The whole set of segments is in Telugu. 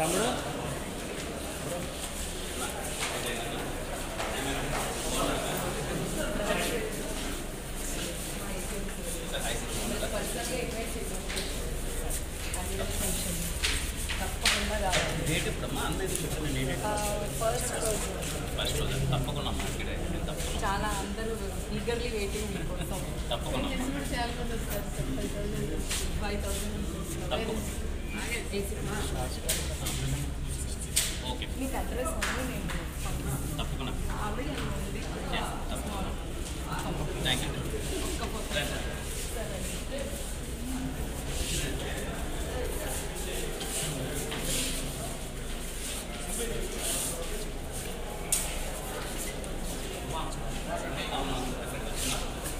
తమ్ముడు తప్పకుండా రావాలి డేట్ ఇప్పుడమ్మా అందరికీ చెప్పండి నేను ఫస్ట్ రోజు ఫస్ట్ రోజు తప్పకుండా అమ్మా ఇక్కడ నేను తప్పకుండా చాలా అందరూ ఈగర్లీ వెయిటింగ్ మీకోసం తప్పకుండా అమ్మా. ఫైవ్ థౌసండ్ తప్పకుండా ఓకే మీకు అడ్రస్ ఉంది నేను పంపిస్తాను. తప్పకుండా ఆవిడ ఉంది Yeah, తప్పకుండా థ్యాంక్ యూ రండి. అవును అక్కడికి వచ్చినా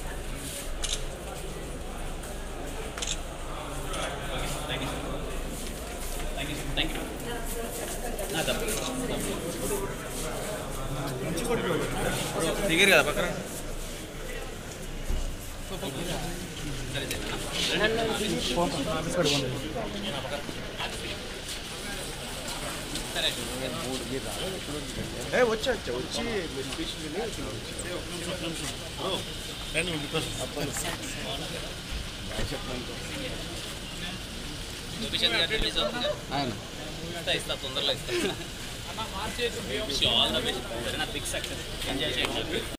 okay thank you thank you thank you తప్పకుండా దిగారు కదా పక్కన సరే సరే ఏ వచ్చా వచ్చా వచ్చి మెడిటేషన్ గోపిచంద్ గారు రిలీజ్ అవుతుంది ఇస్తా ఇస్తా తొందరలో ఇస్తా all the best very big success enjoy చేయండి